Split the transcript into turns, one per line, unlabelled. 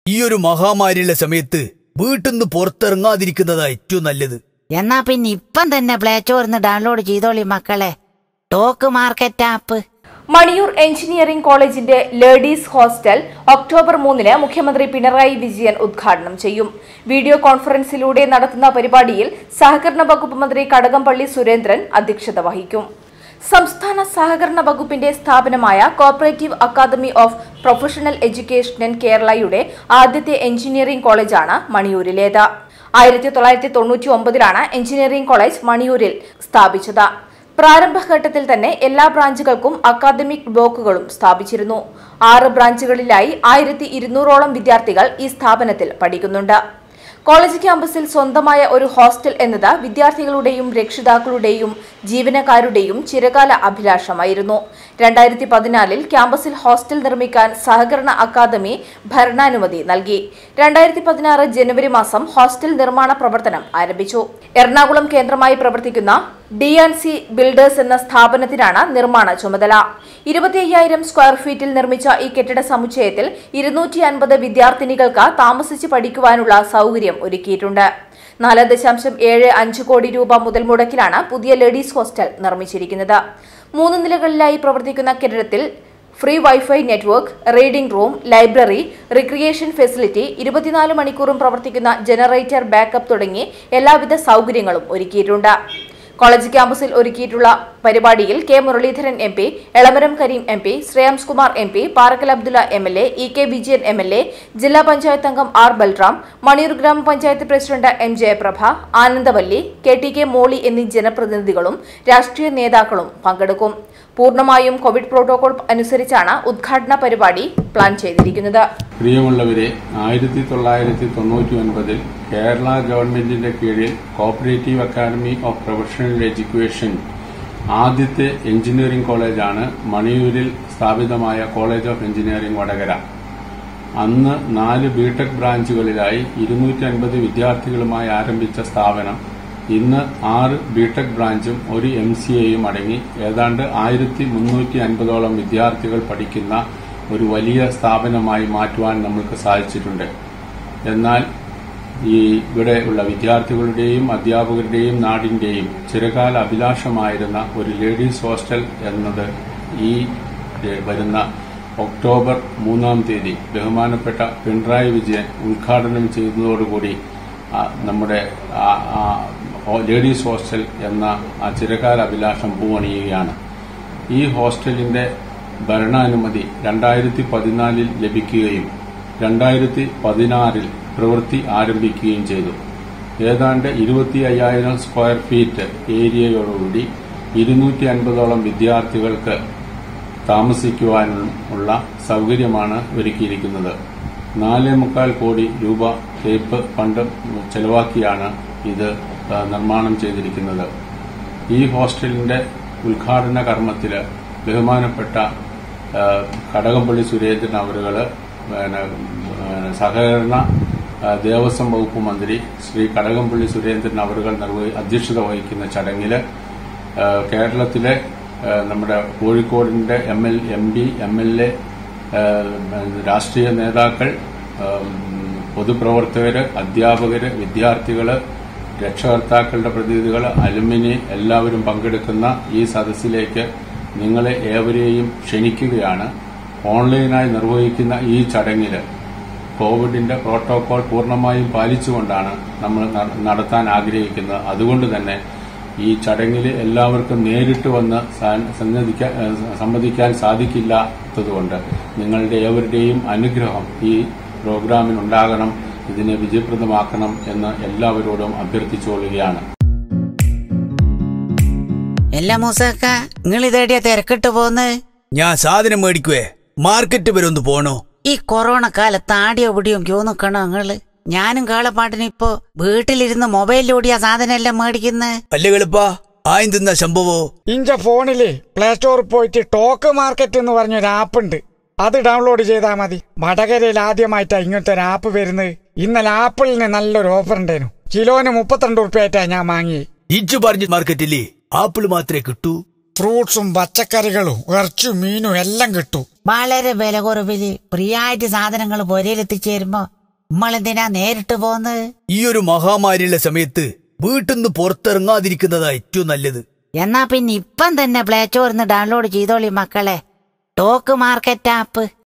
ഈ ഒരു മഹാമാരിയുള്ള സമയത്ത് വീട്ടിന്ന് പുറത്തിറങ്ങാതിരിക്കുന്നതാ ഏറ്റവും നല്ലത്
എന്നാ പിന്നെ ഇപ്പം തന്നെ പ്ലേ സ്റ്റോറിന്ന് ഡൗൺലോഡ് ചെയ്തോളി മക്കളെ talk market app
Maniyur engineering കോളേജിന്റെ ലേഡീസ് ഹോസ്റ്റൽ ഒക്ടോബർ മൂന്നിന് മുഖ്യമന്ത്രി പിണറായി വിജയൻ ഉദ്ഘാടനം ചെയ്യും വീഡിയോ കോൺഫറൻസിലൂടെ നടത്തുന്ന പരിപാടിയിൽ സഹകരണ വകുപ്പ് മന്ത്രി കടകംപള്ളി സുരേന്ദ്രൻ അധ്യക്ഷത വഹിക്കും സംസ്ഥാന സഹകരണ വകുപ്പിന്റെ സ്ഥാപനമായ cooperative academy of professional education in കേരളയുടെ ആദ്യത്തെ എഞ്ചിനീയറിംഗ് കോളേജാണ് മണിയൂരിലേത് ആയിരത്തി തൊള്ളായിരത്തി തൊണ്ണൂറ്റി ഒമ്പതിലാണ് എഞ്ചിനീയറിംഗ് കോളേജ് മണിയൂരിൽ സ്ഥാപിച്ചത് പ്രാരംഭഘട്ടത്തിൽ തന്നെ എല്ലാ ബ്രാഞ്ചുകൾക്കും അക്കാദമിക് ബ്ലോക്കുകളും സ്ഥാപിച്ചിരുന്നു ആറ് ബ്രാഞ്ചുകളിലായി ആയിരത്തി ഇരുന്നൂറോളം വിദ്യാർത്ഥികൾ ഈ സ്ഥാപനത്തിൽ പഠിക്കുന്നുണ്ട് കോളേജ് ക്യാമ്പസിൽ സ്വന്തമായ ഒരു ഹോസ്റ്റൽ എന്നത് വിദ്യാർത്ഥികളുടെയും രക്ഷിതാക്കളുടെയും ജീവനക്കാരുടെയും ചിരകാല അഭിലാഷമായിരുന്നു രണ്ടായിരത്തി പതിനാലിൽ ക്യാമ്പസിൽ ഹോസ്റ്റൽ നിർമ്മിക്കാൻ സഹകരണ അക്കാദമി ഭരണാനുമതി നൽകി രണ്ടായിരത്തി പതിനാറ് ജനുവരി മാസം ഹോസ്റ്റൽ നിർമ്മാണ പ്രവർത്തനം ആരംഭിച്ചു എറണാകുളം കേന്ദ്രമായി പ്രവർത്തിക്കുന്ന ഡി ആൻഡ് സി ബിൽഡേഴ്സ് എന്ന സ്ഥാപനത്തിനാണ് നിർമ്മാണ ചുമതല ഇരുപത്തി അയ്യായിരം സ്ക്വയർ ഫീറ്റിൽ നിർമ്മിച്ച ഈ കെട്ടിട സമുച്ചയത്തിൽ ഇരുന്നൂറ്റി അൻപത് വിദ്യാർത്ഥിനികൾക്ക് താമസിച്ച് പഠിക്കുവാനുള്ള സൗകര്യം ഒരുക്കിയിട്ടുണ്ട് നാല് ദശാംശം ഏഴ് അഞ്ച് കോടി രൂപ മുതൽ മുടക്കിലാണ് പുതിയ ലേഡീസ് ഹോസ്റ്റൽ നിർമ്മിച്ചിരിക്കുന്നത് മൂന്ന് നിലകളിലായി പ്രവർത്തിക്കുന്ന കെട്ടിടത്തിൽ free WiFi network reading room library recreation facility ഇരുപത്തിനാല് മണിക്കൂറും പ്രവർത്തിക്കുന്ന ജനറേറ്റർ ബാക്കപ്പ് തുടങ്ങി എല്ലാവിധ സൗകര്യങ്ങളും ഒരുക്കിയിട്ടുണ്ട് കോളേജ് ക്യാമ്പസിൽ ഒരുക്കിയിട്ടുള്ള പരിപാടിയിൽ K Muraleedharan M P Elamaram Kareem M P Shreyams Kumar M P Parakkal Abdulla M L A E K Vijayan M L A ജില്ലാ പഞ്ചായത്ത് അംഗം ആർ ബൽറാം മണിയൂർ ഗ്രാമപഞ്ചായത്ത് president M Jayaprabha Anandavalli K T K Molly എന്നീ ജനപ്രതിനിധികളും രാഷ്ട്രീയ നേതാക്കളും പങ്കെടുക്കും പൂർണ്ണമായും കോവിഡ് പ്രോട്ടോകോൾ അനുസരിച്ചാണ് ഉദ്ഘാടന പരിപാടി പ്ലാൻ ചെയ്തിരിക്കുന്നത്
പ്രിയമുള്ളവരെ ആയിരത്തി തൊള്ളായിരത്തി തൊണ്ണൂറ്റി ഒൻപതിൽ കേരള ഗവൺമെന്റിന്റെ കീഴിൽ cooperative academy of professional education ആദ്യത്തെ എഞ്ചിനീയറിംഗ് കോളേജാണ് മണിയൂരിൽ സ്ഥാപിതമായ കോളേജ് ഓഫ് എഞ്ചിനീയറിംഗ് വടകര അന്ന് നാല് ബിടെക് ബ്രാഞ്ചുകളിലായി ഇരുന്നൂറ്റി അൻപത് വിദ്യാർത്ഥികളുമായി ആരംഭിച്ച സ്ഥാപനം ഇന്ന് ആറ് ബിടെക് ബ്രാഞ്ചും ഒരു എം സി എയും അടങ്ങി ഏതാണ്ട് ആയിരത്തി മുന്നൂറ്റി അൻപതോളം വിദ്യാർത്ഥികൾ പഠിക്കുന്ന ഒരു വലിയ സ്ഥാപനമായി മാറ്റുവാൻ നമ്മൾക്ക് സാധിച്ചിട്ടുണ്ട് എന്നാൽ ഈ ഇവിടെ ഉള്ള വിദ്യാർത്ഥികളുടെയും അധ്യാപകരുടെയും നാടിന്റെയും ചിരകാല അഭിലാഷമായിരുന്ന ഒരു ലേഡീസ് ഹോസ്റ്റൽ എന്നത് ഈ ഏഹ്, വരുന്ന ഒക്ടോബർ മൂന്നാം തീയതി ബഹുമാനപ്പെട്ട പിണറായി വിജയൻ ഉദ്ഘാടനം ചെയ്തതോടുകൂടി ആ, നമ്മുടെ ആ, ആ, ഹോ- ലേഡീസ് ഹോസ്റ്റൽ എന്ന ആ ചിരകാല അഭിലാഷം പൂവണിയുകയാണ് ഈ ഹോസ്റ്റലിന്റെ ഭരണാനുമതി രണ്ടായിരത്തി പതിനാലിൽ ലഭിക്കുകയും രണ്ടായിരത്തി പതിനാറിൽ പ്രവൃത്തി ആരംഭിക്കുകയും ചെയ്തു ഏതാണ്ട് ഇരുപത്തി അയ്യായിരം സ്ക്വയർ ഫീറ്റ് ഏരിയയോടുകൂടി ഇരുന്നൂറ്റി അൻപതോളം വിദ്യാർത്ഥികൾക്ക് താമസിക്കുവാനുള്ള സൗകര്യമാണ് ഒരുക്കിയിരിക്കുന്നത് നാലേ മുക്കാൽ കോടി രൂപ തേപ്പ് ഫണ്ട് ചെലവാക്കിയാണ് ഇത് ആ, നിർമ്മാണം ചെയ്തിരിക്കുന്നത് ഈ ഹോസ്റ്റലിന്റെ ഉദ്ഘാടന കർമ്മത്തിൽ ബഹുമാനപ്പെട്ട ആ, കടകംപള്ളി സുരേന്ദ്രൻ അവരുകൾ സഹകരണ ആ, ദേവസ്വം വകുപ്പ് മന്ത്രി ശ്രീ കടകംപള്ളി സുരേന്ദ്രൻ അവരുകൾ നിർവഹി അധ്യക്ഷത വഹിക്കുന്ന ചടങ്ങിൽ കേരളത്തിലെ ആ, നമ്മുടെ കോഴിക്കോടിന്റെ M L M P M L A രാഷ്ട്രീയ നേതാക്കൾ ആ, പൊതുപ്രവർത്തകര് അധ്യാപകര് വിദ്യാർത്ഥികള് രക്ഷകർത്താക്കളുടെ പ്രതിനിധികൾ അലുമിനി എല്ലാവരും പങ്കെടുക്കുന്ന ഈ സദസ്സിലേക്ക് നിങ്ങളെ ഏവരെയും ക്ഷണിക്കുകയാണ് ഓൺലൈനായി നിർവഹിക്കുന്ന ഈ ചടങ്ങിൽ കോവിഡിന്റെ പ്രോട്ടോകോൾ പൂർണ്ണമായും പാലിച്ചുകൊണ്ടാണ് നമ്മൾ ന- നടത്താൻ ആഗ്രഹിക്കുന്നത് അതുകൊണ്ട് തന്നെ ഈ ചടങ്ങിൽ എല്ലാവർക്കും നേരിട്ട് വന്ന് സാ- സന്നദ്ധിക്കാൻ ഏഹ് സംബന്ധിക്കാൻ സാധിക്കില്ലാത്തതുകൊണ്ട് നിങ്ങളുടെ ഏവരുടെയും അനുഗ്രഹം ഈ പ്രോഗ്രാമിനുണ്ടാകണം ഇതിനെ വിജയപ്രദമാക്കണം എന്ന് എല്ലാവരോടും അഭ്യർത്ഥിച്ചുകൊള്ളുകയാണ്
എല്ലാ മൂസക്ക നിങ്ങൾ ഇതേടിയ തിരക്കിട്ട് പോന്ന്
ഞാൻ സാധനം മേടിക്കുവേ മാർക്കറ്റ് വരെ ഒന്ന് പോണോ
ഈ കൊറോണ കാലത്ത് ആടിയോ പിടിയോ ക്യൂ നിക്കണോ നിങ്ങള് ഞാനും കാളപ്പാട്ടിന് ഇപ്പൊ വീട്ടിലിരുന്ന് മൊബൈലിലൂടിയ സാധനം എല്ലാം മേടിക്കുന്നത്
അല്ലേ കളിപ്പാ ആയും തിന്ന സംഭവോ
ഇഞ്ച ഫോണില് പ്ലേ സ്റ്റോറിൽ പോയിട്ട് ടോക്ക് മാർക്കറ്റ് എന്ന് പറഞ്ഞൊരു ആപ്പ് ഉണ്ട് അത് ഡൗൺലോഡ് ചെയ്താൽ മതി വടകരയിൽ ആദ്യമായിട്ടാ ഇങ്ങനത്തെ ഒരു ആപ്പ് വരുന്നത് ഇന്നലെ ആപ്പിളിന് നല്ലൊരു ഓഫർ ഉണ്ടായിരുന്നു കിലോന് മുപ്പത്തിരണ്ട് ഉറുപ്പ്യായിട്ടാ ഞാൻ വാങ്ങി
ഇജ്ജ് പറഞ്ഞ മാർക്കറ്റില്ലേ ആപ്പിൾ മാത്രമേ കിട്ടൂ
ഫ്രൂട്ട്സും പച്ചക്കറികളും ഇറച്ചും മീനും എല്ലാം കിട്ടും
വളരെ വില കുറവില് ഫ്രീ ആയിട്ട് സാധനങ്ങൾ പൊരയിലെത്തിച്ചേരുമ്പോ നമ്മളെന്തിനാ നേരിട്ട് പോന്ന്
ഈ ഒരു മഹാമാരിയുള്ള സമയത്ത് വീട്ടിൽ നിന്ന് പുറത്തിറങ്ങാതിരിക്കുന്നതാ ഏറ്റവും നല്ലത്
എന്നാ പിന്നെ ഇപ്പം തന്നെ പ്ലേ സ്റ്റോറിന്ന് ഡൗൺലോഡ് ചെയ്തോളി മക്കളെ ടോക്ക് മാർക്കറ്റ് ആപ്പ്